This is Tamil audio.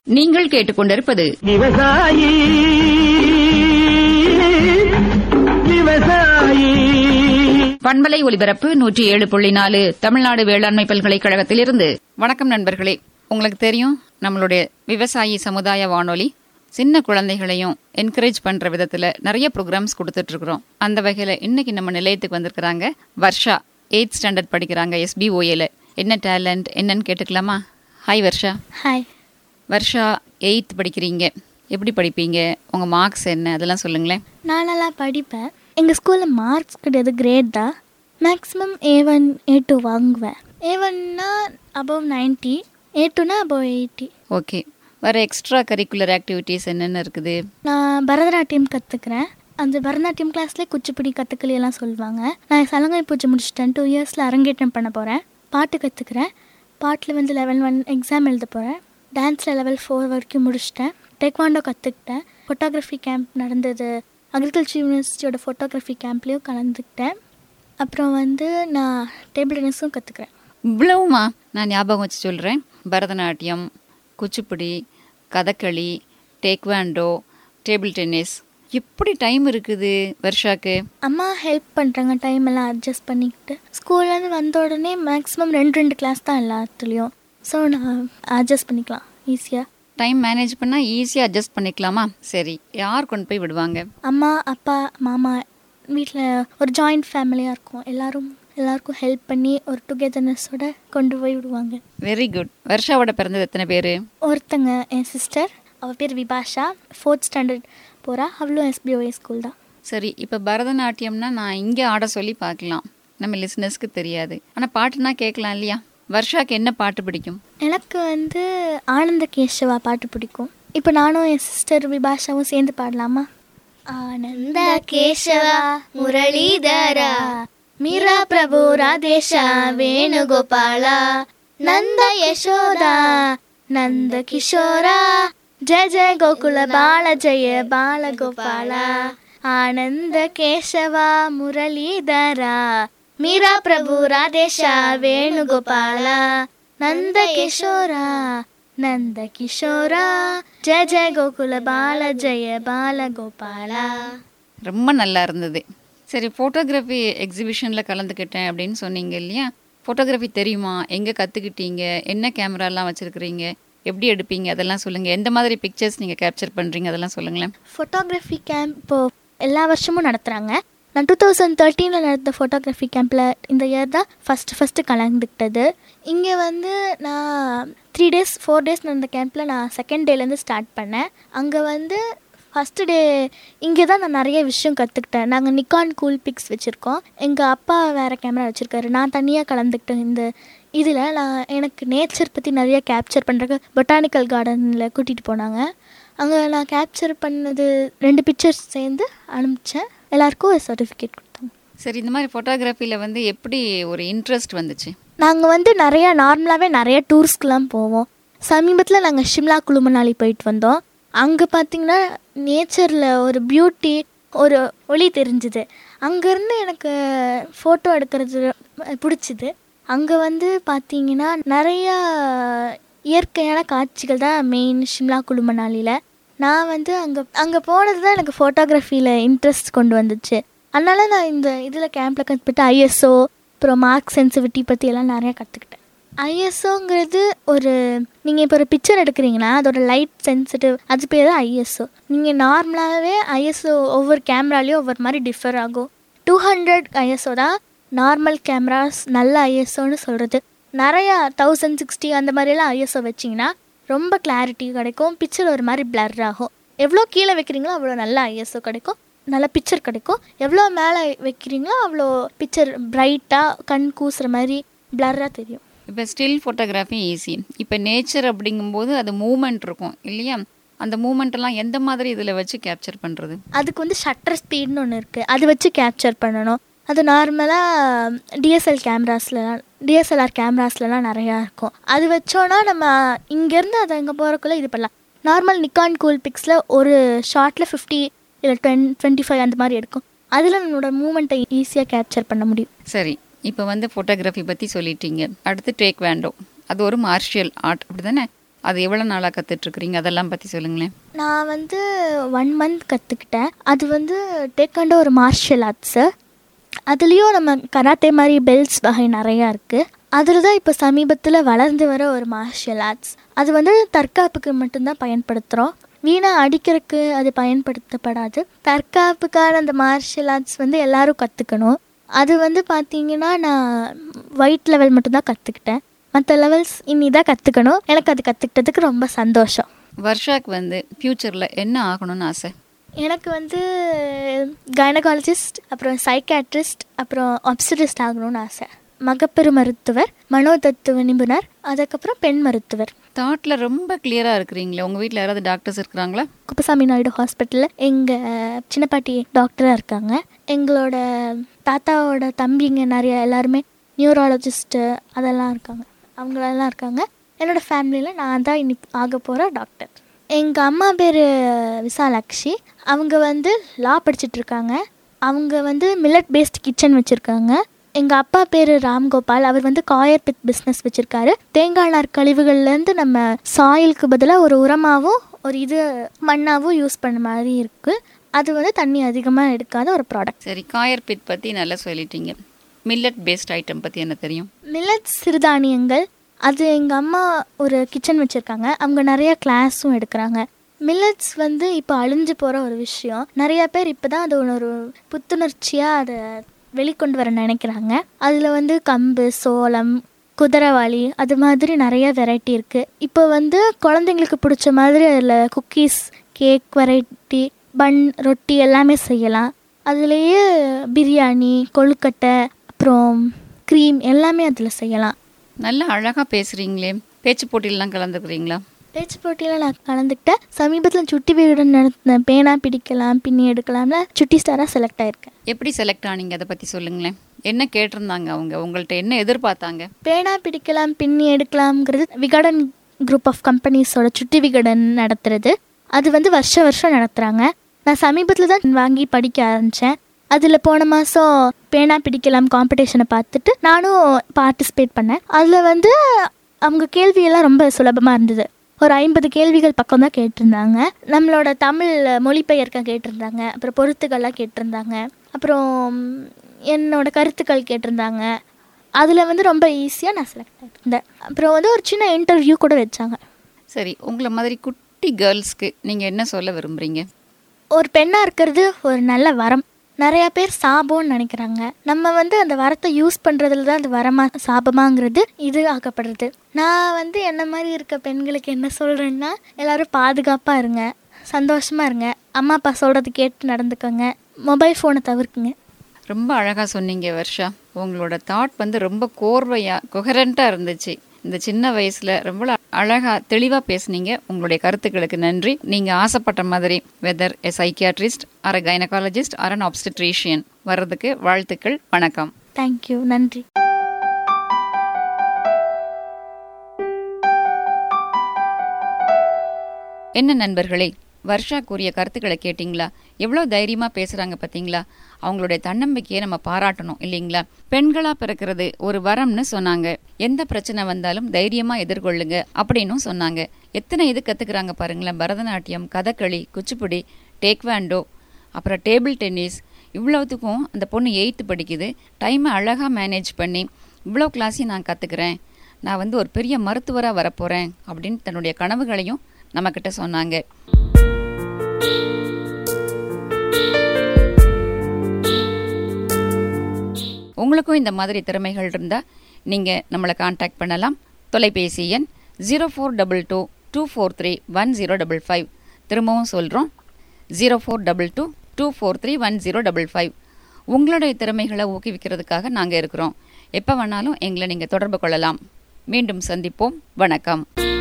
நீங்கள் கேட்டுக்கொண்டிருப்பது விவசாயி விவசாயி பண்பலை ஒலிபரப்பு நூற்றி ஏழு புள்ளி நாலு தமிழ்நாடு வேளாண்மை பல்கலைக்கழகத்திலிருந்து வணக்கம் நண்பர்களே உங்களுக்கு தெரியும் நம்மளுடைய விவசாயி சமுதாய வானொலி சின்ன குழந்தைகளையும் என்கரேஜ் பண்ற விதத்துல நிறைய ப்ரோக்ராம்ஸ் கொடுத்துட்டு இருக்கிறோம் அந்த வகையில இன்னைக்கு நம்ம நிலையத்துக்கு வந்திருக்கிறாங்க வர்ஷா எயித் ஸ்டாண்டர்ட் படிக்கிறாங்க எஸ்பிஓஏல என்ன டேலண்ட் என்னன்னு கேட்டுக்கலாமா hi Varsha hi Varsha eighth படிக்கிறீங்க எப்படி படிப்பீங்க உங்க மார்க்ஸ் என்ன அதெல்லாம் சொல்லுங்களேன் நான் நல்லா படிப்பேன் எங்கள் ஸ்கூலில் மார்க்ஸ் கிடையாது கிரேட் தான் maximum A one A two வாங்குவேன் ஏ ஒன்னா அபவ் நைன்ட்டி ஏ டூனா அபவ் எயிட்டி ஓகே வேற எக்ஸ்ட்ரா கரிக்குலர் ஆக்டிவிட்டீஸ் என்னென்ன இருக்குது நான் பரதநாட்டியம் கற்றுக்கிறேன் அந்த பரதநாட்டியம் கிளாஸ்லேயே குச்சிப்புடி கற்றுக்களி எல்லாம் சொல்லுவாங்க நான் சலங்கை பூஜை முடிச்சிட்டேன் டூ இயர்ஸில் அரங்கேற்றம் பண்ண போகிறேன் பாட்டு கற்றுக்கிறேன் பாட்டில் வந்து லெவல் ஒன் எக்ஸாம் எழுத போகிறேன் டான்ஸில் லெவல் ஃபோர் வரைக்கும் முடிச்சிட்டேன் டெக்வாண்டோ கற்றுக்கிட்டேன் ஃபோட்டோகிராஃபி கேம்ப் நடந்தது அக்ரிகல்ச்சர் யூனிவர்சிட்டியோட ஃபோட்டோகிராஃபி கேம்ப்லேயும் கலந்துக்கிட்டேன் அப்புறம் வந்து நான் டேபிள் டென்னிஸும் கற்றுக்கிறேன் இவ்வளவுமா நான் ஞாபகம் வச்சு சொல்கிறேன் Bharatanatyam Kuchipudi Kathakali taekwondo table tennis எப்படி டைம் இருக்குது வர்ஷாக்கு அம்மா ஹெல்ப் பண்ணுறாங்க டைம் எல்லாம் அட்ஜஸ்ட் பண்ணிக்கிட்டு ஸ்கூல்லேருந்து வந்த உடனே மேக்ஸிமம் ரெண்டு ரெண்டு கிளாஸ் தான் எல்லாத்துலேயும் ஸோ நான் அட்ஜஸ்ட் பண்ணிக்கலாம் ஈஸியாக டைம் மேனேஜ் பண்ணால் ஈஸியாக அட்ஜஸ்ட் பண்ணிக்கலாமா சரி யார் கொண்டு போய் விடுவாங்க அம்மா அப்பா மாமா வீட்டில் ஒரு ஜாயிண்ட் ஃபேமிலியாக இருக்கும் எல்லாரும் எல்லாருக்கும் ஹெல்ப் பண்ணி ஒரு டுகெதர்னஸோட கொண்டு போய் விடுவாங்க வெரி குட் வர்ஷாவோட பிறந்தது எத்தனை பேர் ஒருத்தங்க என் சிஸ்டர் அவள் பேர் விபாஷா ஃபோர்த் ஸ்டாண்டர்ட் போகிறா அவளும் எஸ்பிஓஏ ஸ்கூல் தான் சரி இப்போ பரதநாட்டியம்னா நான் இங்கே ஆட சொல்லி பார்க்கலாம் நம்ம லிசனர்ஸ்க்கு தெரியாது ஆனால் பாட்டுனா கேட்கலாம் இல்லையா வர்ஷாக்கு என்ன பாட்டு பிடிக்கும் எனக்கு வந்து ஆனந்த கேஷவா பாட்டு பிடிக்கும் இப்போ நானும் என் சிஸ்டர் விபாஷாவும் சேர்ந்து பாடலாமா ஆனந்த கேशवा मुरलीधरा मीरा प्रभु राधेशा वेणुगोपाला नंद यशोदा नंद किशोरा जय जय गोकुल बाल जय बाल गोपाला आनंद केशवा मुरलीधरा मीरा प्रभु राधेशा वेणुगोपाला नंद किशोरा नंद किशोरा जय जय गोकुल बाल जय बाल गोपाला ரொம்ப நல்லா இருந்தது சரி ஃபோட்டோகிராஃபி எக்ஸிபிஷனில் கலந்துக்கிட்டேன் அப்படின்னு சொன்னீங்க இல்லையா ஃபோட்டோகிராஃபி தெரியுமா எங்கே கற்றுக்கிட்டீங்க என்ன கேமராலாம் வச்சுருக்கிறீங்க எப்படி எடுப்பீங்க அதெல்லாம் சொல்லுங்கள் எந்த மாதிரி பிக்சர்ஸ் நீங்கள் கேப்சர் பண்ணுறீங்க அதெல்லாம் சொல்லுங்களேன் ஃபோட்டோகிராஃபி கேம்ப் இப்போ எல்லா வருஷமும் நடத்துகிறாங்க நான் டூ தௌசண்ட் தேர்ட்டீனில் நடந்த ஃபோட்டோகிராஃபி கேம்பில் இந்த இயர் தான் ஃபஸ்ட்டு ஃபஸ்ட்டு கலந்துக்கிட்டது இங்கே வந்து நான் த்ரீ டேஸ் ஃபோர் டேஸ் நடந்த கேம்பில் நான் செகண்ட் டேலேருந்து ஸ்டார்ட் பண்ணேன் அங்கே வந்து ஃபஸ்ட்டு டே இங்கே தான் நான் நிறைய விஷயம் கற்றுக்கிட்டேன் நாங்கள் நிக்கான் கூல் பிக்ஸ் வச்சுருக்கோம் எங்கள் அப்பா வேறு கேமரா வச்சுருக்காரு நான் தனியாக கலந்துக்கிட்டேன் இந்த இதில் நான் எனக்கு நேச்சர் பற்றி நிறைய கேப்சர் பண்ணுறதுக்கு பொட்டானிக்கல் கார்டனில் கூட்டிகிட்டு போனாங்க அங்கே நான் கேப்சர் பண்ணது ரெண்டு பிக்சர்ஸ் சேர்ந்து அனுப்பிச்சேன் எல்லாருக்கும் ஒரு சர்டிஃபிகேட் கொடுத்தாங்க சரி இந்த மாதிரி ஃபோட்டோகிராஃபியில் வந்து எப்படி ஒரு இன்ட்ரெஸ்ட் வந்துச்சு நாங்கள் வந்து நிறையா நார்மலாகவே நிறைய டூர்ஸ்க்கெலாம் போவோம் சமீபத்தில் நாங்கள் ஷிம்லா குழுமனாலி போயிட்டு வந்தோம் அங்கே பார்த்தீங்கன்னா நேச்சரில் ஒரு பியூட்டி ஒரு ஒளி தெரிஞ்சுது அங்கேருந்து எனக்கு ஃபோட்டோ எடுக்கிறது பிடிச்சிது அங்கே வந்து பார்த்தீங்கன்னா நிறையா இயற்கையான காட்சிகள் தான் மெயின் ஷிம்லா குழுமனாலியில் நான் வந்து அங்கே அங்கே போனது தான் எனக்கு ஃபோட்டோகிராஃபியில் இன்ட்ரெஸ்ட் கொண்டு வந்துச்சு அதனால நான் இந்த இதில் கேம்பில் கற்றுக்கிட்டு ஐஎஸ்ஓ அப்புறம் மார்க் சென்சிவிட்டி பற்றி எல்லாம் நிறையா கற்றுக்கிட்டேன் ஐஎஸ்ஓங்கிறது ஒரு நீங்கள் இப்போ ஒரு பிக்சர் எடுக்கிறீங்கன்னா அதோட லைட் சென்சிட்டிவ் அது பேர் தான் ஐஎஸ்ஓ நீங்கள் நார்மலாகவே ஐஎஸ்ஓ ஒவ்வொரு கேமராலேயும் ஒவ்வொரு மாதிரி டிஃபர் ஆகும் டூ ஹண்ட்ரட் ஐஎஸ்ஓ தான் நார்மல் கேமராஸ் நல்ல ஐஎஸ்ஓன்னு சொல்கிறது நிறையா தௌசண்ட் சிக்ஸ்டி அந்த மாதிரியெல்லாம் ஐஎஸ்ஓ வச்சிங்கன்னா ரொம்ப கிளாரிட்டி கிடைக்கும் பிக்சர் ஒரு மாதிரி பிளர் ஆகும் எவ்வளோ கீழே வைக்கிறீங்களோ அவ்வளோ நல்ல ஐஎஸ்ஓ கிடைக்கும் நல்ல பிக்சர் கிடைக்கும் எவ்வளோ மேலே வைக்கிறீங்களோ அவ்வளோ பிக்சர் பிரைட்டாக கண் கூசுகிற மாதிரி பிளர்ராக தெரியும் இப்போ ஸ்டில் ஃபோட்டோகிராஃபி ஈஸி இப்போ நேச்சர் அப்படிங்கும்போது அது மூமெண்ட் இருக்கும் இல்லையா அந்த மூமெண்ட் எல்லாம் எந்த மாதிரி இதில் வச்சு கேப்சர் பண்ணுறது அதுக்கு வந்து ஷட்டர் ஸ்பீட்னு ஒன்று இருக்குது அது வச்சு கேப்சர் பண்ணணும் அது நார்மலாக டிஎஸ்எல் கேமராஸ்லலாம் டிஎஸ்எல்ஆர் கேமராஸ்லலாம் நிறையா இருக்கும் அது வச்சோன்னா நம்ம இங்கேருந்து அதை அங்கே போகிறக்குள்ளே இது பண்ணலாம் நார்மல் நிக்கான் கூல் பிக்ஸில் ஒரு ஷார்ட்டில் ஃபிஃப்டி இல்லை டுவென் டுவெண்ட்டி ஃபைவ் அந்த மாதிரி எடுக்கும் அதில் நம்மளோட மூமெண்ட்டை ஈஸியாக கேப்சர் பண்ண முடியும் சரி இப்போ வந்து ஃபோட்டோகிராஃபி பற்றி சொல்லிட்டீங்க அடுத்து டேக் வேண்டோ அது ஒரு மார்ஷியல் ஆர்ட் அப்படி தானே அது எவ்வளோ நாளாக கற்றுட்ருக்குறீங்க அதெல்லாம் பற்றி சொல்லுங்களேன் நான் வந்து ஒன் மந்த் கற்றுக்கிட்டேன் அது வந்து டேக்காண்ட ஒரு மார்ஷியல் ஆர்ட்ஸு அதுலேயும் நம்ம கராத்தே மாதிரி பெல்ட்ஸ் வகை நிறையா இருக்குது அதில் தான் இப்போ சமீபத்தில் வளர்ந்து வர ஒரு மார்ஷியல் ஆர்ட்ஸ் அது வந்து தற்காப்புக்கு மட்டும்தான் பயன்படுத்துகிறோம் வீணாக அடிக்கிறதுக்கு அது பயன்படுத்தப்படாது தற்காப்புக்கான அந்த மார்ஷியல் ஆர்ட்ஸ் வந்து எல்லாரும் கற்றுக்கணும் அது வந்து பார்த்தீங்கன்னா நான் ஒயிட் லெவல் மட்டும்தான் கற்றுக்கிட்டேன் மற்ற லெவல்ஸ் இனி தான் கற்றுக்கணும் எனக்கு அது கற்றுக்கிட்டதுக்கு ரொம்ப சந்தோஷம் வர்ஷாக்கு வந்து ஃப்யூச்சரில் என்ன ஆகணும்னு ஆசை எனக்கு வந்து கைனகாலஜிஸ்ட் அப்புறம் சைக்காட்ரிஸ்ட் அப்புறம் ஆப்சரிஸ்ட் ஆகணும்னு ஆசை மகப்பெரு மருத்துவர் மனோதத்துவ நிபுணர் அதுக்கப்புறம் பெண் மருத்துவர் தாட்டில் ரொம்ப கிளியராக இருக்கிறீங்களே உங்கள் வீட்டில் யாராவது டாக்டர்ஸ் இருக்கிறாங்களா குப்பசாமி நாயுடு ஹாஸ்பிட்டலில் எங்கள் சின்னப்பாட்டி டாக்டராக இருக்காங்க எங்களோட தாத்தாவோட தம்பிங்க நிறைய எல்லாருமே நியூராலஜிஸ்ட்டு அதெல்லாம் இருக்காங்க அவங்களெல்லாம் இருக்காங்க என்னோடய ஃபேமிலியில் நான் தான் இன்னைக்கு ஆக போகிற டாக்டர் எங்கள் அம்மா பேர் விசாலாட்சி அவங்க வந்து லா படிச்சுட்டு இருக்காங்க அவங்க வந்து மில்லட் பேஸ்ட் கிச்சன் வச்சுருக்காங்க எங்கள் அப்பா பேர் ராம்கோபால் அவர் வந்து காயர் பித் பிஸ்னஸ் வச்சுருக்காரு தேங்காய் நார் கழிவுகள்லேருந்து நம்ம சாயிலுக்கு பதிலாக ஒரு உரமாகவும் ஒரு இது மண்ணாகவும் யூஸ் பண்ண மாதிரி இருக்குது அது வந்து தண்ணி அதிகமாக எடுக்காத ஒரு ப்ராடக்ட் சரி காயர் பிட் பற்றி நல்லா சொல்லிட்டீங்க மில்லட் பேஸ்ட் ஐட்டம் பற்றி என்ன தெரியும் மில்லட் சிறுதானியங்கள் அது எங்கள் அம்மா ஒரு கிச்சன் வச்சுருக்காங்க அவங்க நிறைய கிளாஸும் எடுக்கிறாங்க மில்லட்ஸ் வந்து இப்போ அழிஞ்சு போகிற ஒரு விஷயம் நிறைய பேர் இப்போ தான் அது ஒரு புத்துணர்ச்சியாக அதை வெளிக்கொண்டு வர நினைக்கிறாங்க அதில் வந்து கம்பு சோளம் குதிரைவாளி அது மாதிரி நிறைய வெரைட்டி இருக்குது இப்போ வந்து குழந்தைங்களுக்கு பிடிச்ச மாதிரி அதில் குக்கீஸ் கேக் வெரைட்டி பன் ரொட்டி எல்லாமே செய்யலாம் அதுலேயே பிரியாணி கொழுக்கட்டை அப்புறம் க்ரீம் எல்லாமே அதில் செய்யலாம் நல்லா அழகாக பேசுகிறீங்களே பேச்சு போட்டியிலலாம் கலந்துக்கிறீங்களா பேச்சு போட்டியில் நான் கலந்துக்கிட்டேன் சமீபத்தில் சுட்டி வீடுடன் நடத்தின பேனா பிடிக்கலாம் பின்னி எடுக்கலாம்ல சுட்டி ஸ்டாராக செலக்ட் ஆயிருக்கேன் எப்படி செலக்ட் ஆனீங்க அதை பற்றி சொல்லுங்களேன் என்ன கேட்டிருந்தாங்க அவங்க உங்கள்கிட்ட என்ன எதிர்பார்த்தாங்க பேனா பிடிக்கலாம் பின்னி எடுக்கலாம்ங்கிறது விகடன் குரூப் ஆஃப் கம்பெனிஸோட சுட்டி விகடன் நடத்துறது அது வந்து வருஷ வருஷம் நடத்துகிறாங்க நான் சமீபத்தில் தான் வாங்கி படிக்க ஆரம்பித்தேன் அதில் போன மாதம் பேனா பிடிக்கலாம் காம்படிஷனை பார்த்துட்டு நானும் பார்ட்டிசிபேட் பண்ணேன் அதில் வந்து அவங்க கேள்வியெல்லாம் ரொம்ப சுலபமாக இருந்தது ஒரு ஐம்பது கேள்விகள் பக்கம் தான் கேட்டிருந்தாங்க நம்மளோட தமிழ் மொழிபெயர்க்க கேட்டிருந்தாங்க அப்புறம் பொருத்துக்கள்லாம் கேட்டிருந்தாங்க அப்புறம் என்னோட கருத்துக்கள் கேட்டிருந்தாங்க அதில் வந்து ரொம்ப ஈஸியாக நான் செலக்ட் ஆகிருந்தேன் அப்புறம் வந்து ஒரு சின்ன இன்டர்வியூ கூட வச்சாங்க சரி உங்களை மாதிரி குட்டி கேர்ள்ஸ்க்கு நீங்கள் என்ன சொல்ல விரும்புகிறீங்க ஒரு பெண்ணாக இருக்கிறது ஒரு நல்ல வரம் நிறையா பேர் சாபம்னு நினைக்கிறாங்க நம்ம வந்து அந்த வரத்தை யூஸ் பண்ணுறதுல தான் அந்த வரமா சாபமாங்கிறது இது ஆக்கப்படுறது நான் வந்து என்ன மாதிரி இருக்க பெண்களுக்கு என்ன சொல்கிறேன்னா எல்லாரும் பாதுகாப்பாக இருங்க சந்தோஷமாக இருங்க அம்மா அப்பா சொல்கிறது கேட்டு நடந்துக்கோங்க மொபைல் ஃபோனை தவிர்க்குங்க ரொம்ப அழகாக சொன்னீங்க வர்ஷா உங்களோட தாட் வந்து ரொம்ப கோர்வையாக கொஹரண்ட்டாக இருந்துச்சு இந்த சின்ன வயசில் ரொம்ப அழகாக தெளிவாக பேசுனீங்க உங்களுடைய கருத்துக்களுக்கு நன்றி நீங்கள் ஆசைப்பட்ட மாதிரி whether a psychiatrist or gynaecologist or an obstetrician வர்றதுக்கு வாழ்த்துக்கள் வணக்கம் தேங்க்யூ நன்றி என்ன நண்பர்களே வர்ஷா கூறிய கருத்துக்களை கேட்டிங்களா எவ்வளோ தைரியமாக பேசுகிறாங்க பார்த்தீங்களா அவங்களுடைய தன்னம்பிக்கையை நம்ம பாராட்டணும் இல்லைங்களா பெண்களா பிறக்கிறது ஒரு வரம்னு சொன்னாங்க எந்த பிரச்சனை வந்தாலும் தைரியமா எதிர்கொள்ளுங்க அப்படின்னும் சொன்னாங்க எத்தனை இது கத்துக்கிறாங்க பாருங்களேன் பரதநாட்டியம் கதகளி குச்சிப்புடி டேக்வாண்டோ அப்புறம் டேபிள் டென்னிஸ் இவ்வளோத்துக்கும் அந்த பொண்ணு எயித்து படிக்குது டைமை அழகாக மேனேஜ் பண்ணி இவ்வளோ கிளாஸையும் நான் கற்றுக்கிறேன் நான் வந்து ஒரு பெரிய மருத்துவராக வரப்போகிறேன் அப்படின்னு தன்னுடைய கனவுகளையும் நம்மக்கிட்ட சொன்னாங்க உங்களுக்கும் இந்த மாதிரி திறமைகள் இருந்தால் நீங்கள் நம்மளை காண்டாக்ட் பண்ணலாம் தொலைபேசி எண் zero four double two two four three one zero double five திரும்பவும் சொல்கிறோம் zero four double two two four three one zero double five உங்களுடைய திறமைகளை ஊக்குவிக்கிறதுக்காக நாங்கள் இருக்கிறோம் எப்போ வேணாலும் எங்களை நீங்கள் தொடர்பு கொள்ளலாம் மீண்டும் சந்திப்போம் வணக்கம்